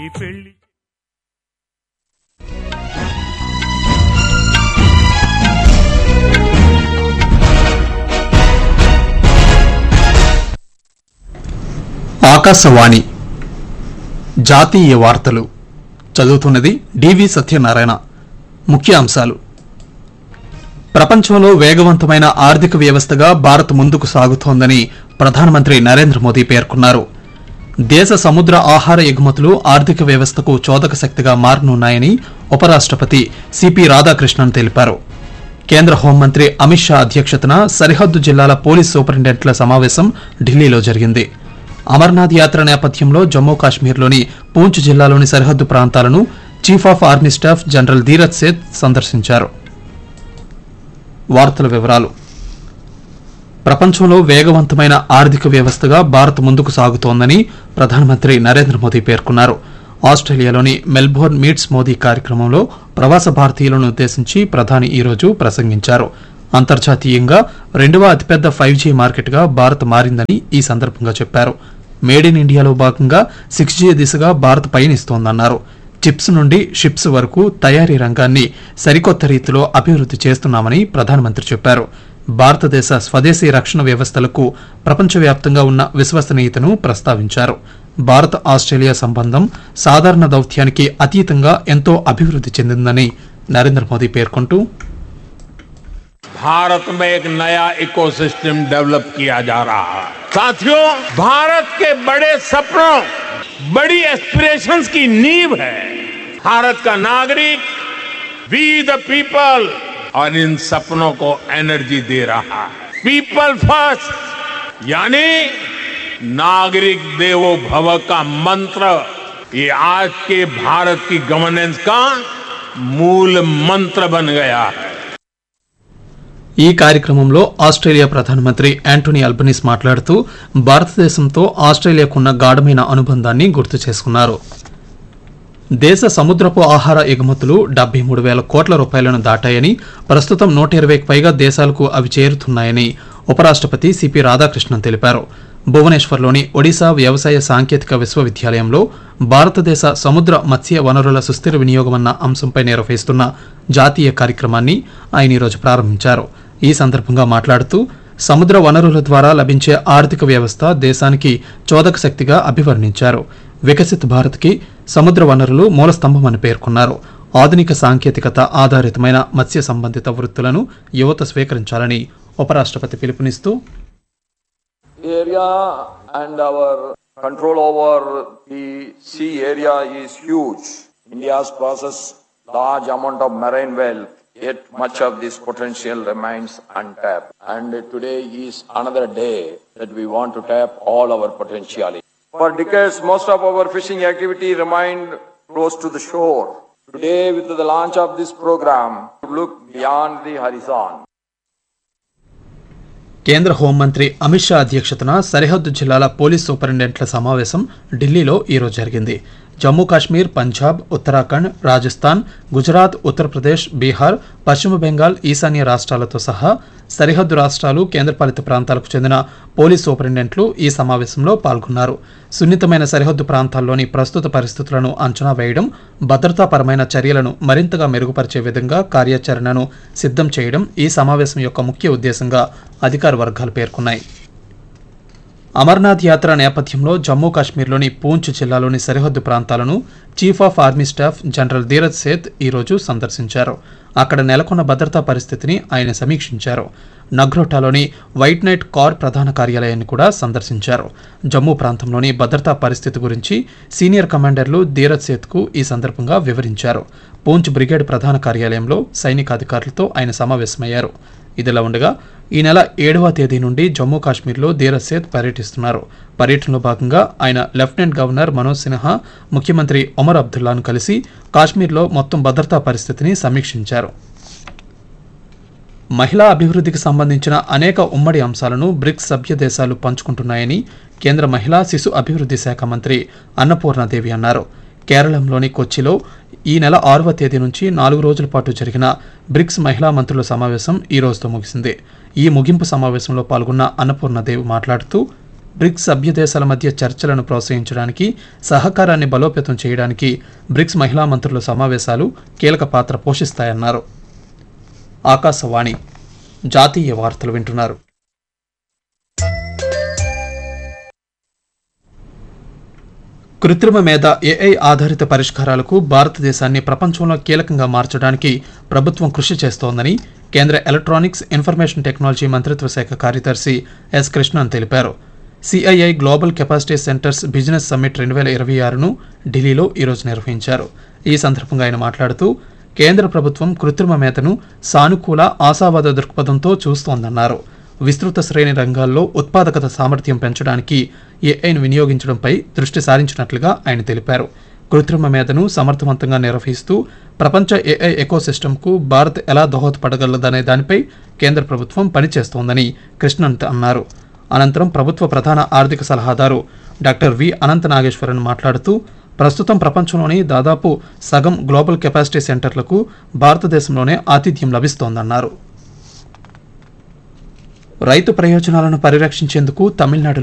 ఈ పెళ్లి ఆకాశవాణి జాతీయ వార్తలు చదువుతున్నది డివి సత్యనారాయణ ముఖ్య అంశాలు ప్రపంచంలో వేగవంతమైన ఆర్థిక వ్యవస్థగా భారత్ ముందుకు సాగుతోందని ప్రధానమంత్రి నరేంద్ర మోదీ పేర్కొన్నారు దేశ సముద్ర ఆహార ఎగుమతులు ఆర్థిక వ్యవస్థకు చోదక శక్తిగా మారనున్నాయని ఉపరాష్టపతి సిపి రాధాకృష్ణన్ తెలిపారు కేంద్ర హోంమంత్రి అమిత్ షా అధ్యక్షతన సరిహద్దు జిల్లాల పోలీస్ సూపరింటెండెంట్ల సమావేశం ఢిల్లీలో జరిగింది అమర్నాథ్ యాత్ర నేపథ్యంలో జమ్మూ కాశ్మీర్లోని పూంచ్ జిల్లాలోని సరిహద్దు ప్రాంతాలను chief of army staff general Dheeraj Seth సందర్శించారు వార్తల వివరాలు ప్రపంచంలో వేగవంతమైన ఆర్థిక వ్యవస్థగా భారత్ ముందుకు సాగుతోందని ప్రధానమంత్రి నరేంద్ర మోదీ పేర్కొన్నారు ఆస్ట్రేలియాలోని మెల్బోర్న్ మీట్స్ మోదీ కార్యక్రమంలో ప్రవాస భారతీయులను ఉద్దేశించి ప్రధాని ఈరోజు ప్రసంగించారు అంతర్జాతీయంగా రెండవ అతిపెద్ద ఫైవ్ జీ మార్కెట్గా భారత్ మారిందని ఈ సందర్భంగా చెప్పారు మేడ్ ఇన్ ఇండియాలో భాగంగా సిక్స్ జీ దిశగా భారత్ పయనిస్తోందన్నారు చిప్స్ నుండి షిప్స్ వరకు తయారీ రంగాన్ని సరికొత్త రీతిలో అభివృద్ది చేస్తున్నామని ప్రధానమంత్రి చెప్పారు భారతదేశ స్వదేశీ రక్షణ వ్యవస్థలకు ప్రపంచవ్యాప్తంగా ఉన్న విశ్వసనీయతను ప్రస్తావించారు భారత్ ఆస్ట్రేలియా సంబంధం సాధారణ దౌత్యానికి అతీతంగా ఎంతో అభివృద్ది చెందిందని నరేంద్ర మోదీ పేర్కొంటూ भारत में एक नया इकोसिस्टम डेवलप किया जा रहा है साथियों भारत के बड़े सपनों बड़ी एस्पिरेशंस की नींव है भारत का नागरिक वी द पीपल और इन सपनों को एनर्जी दे रहा है पीपल फर्स्ट यानी नागरिक देवो भव का मंत्र ये आज के भारत की गवर्नेंस का मूल मंत्र बन गया है ఈ కార్యక్రమంలో ఆస్ట్రేలియా ప్రధానమంత్రి యాంటోనీ అల్బనీస్ మాట్లాడుతూ భారతదేశంతో ఆస్ట్రేలియాకున్న గాఢమైన అనుబంధాన్ని గుర్తు చేసుకున్నారు దేశ సముద్రపు ఆహార ఎగుమతులు డెబ్బై మూడు వేల కోట్ల రూపాయలను దాటాయని ప్రస్తుతం నూట ఇరవైకి పైగా దేశాలకు అవి చేరుతున్నాయని ఉపరాష్టపతి సిపి రాధాకృష్ణన్ తెలిపారు భువనేశ్వర్లోని ఒడిశా వ్యవసాయ సాంకేతిక విశ్వవిద్యాలయంలో భారతదేశ సముద్ర మత్స్య వనరుల సుస్థిర వినియోగమన్న అంశంపై నిర్వహిస్తున్న జాతీయ కార్యక్రమాన్ని ఆయన ఈరోజు ప్రారంభించారు ఈ సందర్భంగా మాట్లాడుతూ సముద్ర వనరుల ద్వారా లభించే ఆర్థిక వ్యవస్థ దేశానికి చోదక శక్తిగా అభివర్ణించారు వికసిత్ భారత్కి సముద్ర వనరులు మూలస్తంభమని పేర్కొన్నారు ఆధునిక సాంకేతికత ఆధారితమైన మత్స్య సంబంధిత వృత్తులను యువత స్వీకరించాలని ఉపరాష్టపతి పిలుపునిస్తూ area and our control over the sea area is huge. India's possesses large amount of marine wealth, yet much of this potential remains untapped. And today is another day that we want to tap all our potential. For decades, most of our fishing activity remained close to the shore. Today, with the launch of this program, we look beyond the horizon. కేంద్ర హోంమంత్రి అమిత్ షా అధ్యక్షతన సరిహద్దు జిల్లాల police సూపరింటెండెంట్ల సమావేశం ఢిల్లీలో ఈరోజు జరిగింది జమ్మూ కాశ్మీర్ పంజాబ్ ఉత్తరాఖండ్ రాజస్థాన్ గుజరాత్ ఉత్తరప్రదేశ్ బీహార్ పశ్చిమ బెంగాల్ ఈశాన్య రాష్ట్రాలతో సహా సరిహద్దు రాష్ట్రాలు కేంద్రపాలిత ప్రాంతాలకు చెందిన పోలీస్ సూపరింటెండెంట్లు ఈ సమావేశంలో పాల్గొన్నారు సున్నితమైన సరిహద్దు ప్రాంతాల్లోని ప్రస్తుత పరిస్థితులను అంచనా వేయడం భద్రతాపరమైన చర్యలను మరింతగా మెరుగుపరిచే విధంగా కార్యాచరణను సిద్ధం చేయడం ఈ సమావేశం యొక్క ముఖ్య ఉద్దేశంగా అధికార వర్గాలు పేర్కొన్నాయి అమర్నాథ్ యాత్ర నేపథ్యంలో జమ్మూ కాశ్మీర్లోని పూంచ్ జిల్లాలోని సరిహద్దు ప్రాంతాలను chief of army staff general Dheeraj Seth ఈరోజు సందర్శించారు అక్కడ నెలకొన్న భద్రతా పరిస్థితిని ఆయన సమీక్షించారు నగ్రోటాలోని వైట్ నైట్ కార్ ప్రధాన కార్యాలయాన్ని కూడా సందర్శించారు జమ్మూ ప్రాంతంలోని భద్రతా పరిస్థితి గురించి సీనియర్ కమాండర్లు ధీరజ్ సేత్కు ఈ సందర్భంగా వివరించారు పూంచ్ బ్రిగేడ్ ప్రధాన కార్యాలయంలో సైనికాధికారులతో ఆయన సమావేశమయ్యారు ఇదిలా ఉండగా ఈ నెల ఏడవ తేదీ నుండి జమ్మూ కాశ్మీర్లో ధీరజ్ సేత్ పర్యటిస్తున్నారు పర్యటనలో భాగంగా ఆయన లెఫ్టినెంట్ గవర్నర్ మనోజ్ సిన్హా ముఖ్యమంత్రి ఒమర్ అబ్దుల్లాను కలిసి కాశ్మీర్లో మొత్తం భద్రతా పరిస్థితిని సమీక్షించారు మహిళా అభివృద్ధికి సంబంధించిన అనేక ఉమ్మడి అంశాలను బ్రిక్స్ సభ్య దేశాలు పంచుకుంటున్నాయని కేంద్ర మహిళా శిశు అభివృద్ధి శాఖ మంత్రి అన్నపూర్ణాదేవి అన్నారు కేరళంలోని కొచ్చిలో ఈ నెల ఆరవ తేదీ నుంచి నాలుగు రోజుల పాటు జరిగిన బ్రిక్స్ మహిళా మంత్రుల సమావేశం ఈ రోజుతో ముగిసింది ఈ ముగింపు సమావేశంలో పాల్గొన్న అన్నపూర్ణదేవి మాట్లాడుతూ బ్రిక్స్ సభ్య దేశాల మధ్య చర్చలను ప్రోత్సహించడానికి సహకారాన్ని బలోపేతం చేయడానికి బ్రిక్స్ మహిళా మంత్రుల సమావేశాలు కీలక పాత్ర పోషిస్తాయన్నారు ఆకాశవాణి జాతీయ వార్తలు వింటున్నారు కృత్రిమ మేధ ఏఐ ఆధారిత పరిష్కారాలకు భారతదేశాన్ని ప్రపంచంలో కీలకంగా మార్చడానికి ప్రభుత్వం కృషి చేస్తోందని కేంద్ర ఎలక్ట్రానిక్స్ ఇన్ఫర్మేషన్ టెక్నాలజీ మంత్రిత్వ శాఖ కార్యదర్శి ఎస్ కృష్ణన్ తెలిపారు C I I global capacity centres business summit రెండు వేల ఇరవై ఆరును ఢిల్లీలో ఈరోజు నిర్వహించారు ఈ సందర్భంగా ఆయన మాట్లాడుతూ కేంద్ర ప్రభుత్వం కృత్రిమ మేతను సానుకూల ఆశావాద దృక్పథంతో చూస్తోందన్నారు విస్తృత శ్రేణి రంగాల్లో ఉత్పాదకత సామర్థ్యం పెంచడానికి ఏఐను వినియోగించడంపై దృష్టి సారించినట్లుగా ఆయన తెలిపారు కృత్రిమ మేధను సమర్థవంతంగా నిర్వహిస్తూ ప్రపంచ ఏఐ ఎకోసిస్టమ్కు భారత్ ఎలా దోహదపడగలదనే దానిపై కేంద్ర ప్రభుత్వం పనిచేస్తోందని కృష్ణన్ అన్నారు అనంతరం ప్రభుత్వ ప్రధాన ఆర్థిక సలహాదారు డాక్టర్ వి అనంత నాగేశ్వరన్ మాట్లాడుతూ ప్రస్తుతం ప్రపంచంలోని దాదాపు సగం గ్లోబల్ కెపాసిటీ సెంటర్లకు భారతదేశంలోనే ఆతిథ్యం లభిస్తోందన్నారు రైతు ప్రయోజనాలను పరిరక్షించేందుకు తమిళనాడు